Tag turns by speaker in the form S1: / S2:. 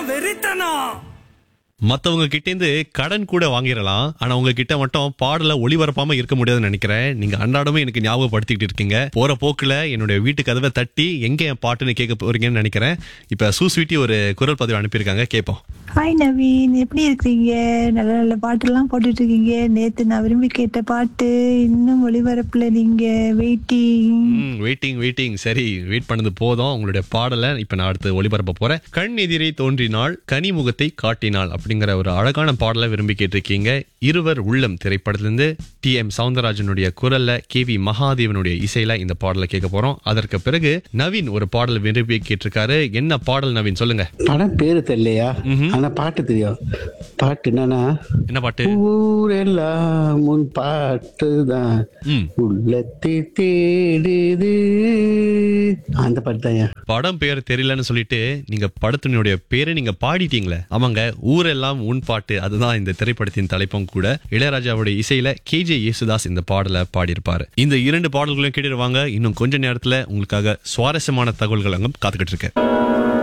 S1: வெறித்தனம்
S2: மத்தவங்க கிட்ட இருந்து கடன் கூட வாங்கிடலாம் ஆனா உங்க கிட்ட மட்டும் பாடல ஒளிபரப்பாம இருக்க முடியாதுன்னு நினைக்கிறேன் நீங்க அன்றாடமே எனக்கு ஞாபகப்படுத்திட்டு இருக்கீங்க போற போக்குல என்னுடைய வீட்டு கதவை தட்டி எங்க என் பாட்டுன்னு கேட்க போறீங்கன்னு நினைக்கிறேன் இப்ப சூஸ்வீட்டி ஒரு குரல் பதிவு அனுப்பியிருக்காங்க கேட்போம்
S3: ஹாய் நவீன் எப்படி இருக்கீங்க நல்ல நல்ல பாட்டெல்லாம் போட்டுட்டு இருக்கீங்க நேத்து நான் விரும்பி கேட்ட பாட்டு இன்னும் ஒளிபரப்புல நீங்க வெயிட்டிங்
S2: வெயிட்டிங் வெயிட்டிங் சரி வெயிட் பண்ணது போதும் உங்களுடைய பாடலை இப்ப நான் அடுத்து ஒளிபரப்ப போறேன் கண் எதிரே தோன்றினாள் கனிமுகத்தை காட்டினாள் அப்படிங்கிற ஒரு அழகான பாடலை விரும்பி கேட்டிருக்கீங்க இருவர் உள்ளம் திரைப்படத்திலிருந்து டி எம் சவுந்தரராஜனுடைய குரல்ல கே வி மகாதேவனுடைய இசையில இந்த பாடலை கேட்க போறோம் அதற்கு பிறகு நவீன் ஒரு பாடல் விரும்பி கேட்டிருக்காரு என்ன பாடல் நவீன் சொல்லுங்க
S4: படம் பேரு தெரியலையா ஆனா பாட்டு தெரியும் பாட்டு என்னன்னா
S2: என்ன பாட்டு
S4: ஊரெல்லாம் உன் பாட்டு தான்
S2: ம்.
S4: உள்ளத்தை தேடுது அந்த பாட்டு தான்
S2: படம் பேர் தெரியலன்னு சொல்லிட்டு நீங்க படத்தினுடைய பேரை நீங்க பாடிட்டீங்களே ஆமாங்க ஊரெல்லாம் உன் பாட்டு அதுதான் இந்த திரைப்படத்தின் தலைப்பும் கூட இளையராஜாவுடைய இசையில கே ஜே யேசுதாஸ் இந்த பாடலை பாடியிருப்பாரு இந்த இரண்டு பாடல்களையும் கேட்டுருவாங்க இன்னும் கொஞ்ச நேரத்துல உங்களுக்காக சுவாரஸ்யமான தகவல்கள் அங்கும் காத்துக்கிட்டு இருக்கு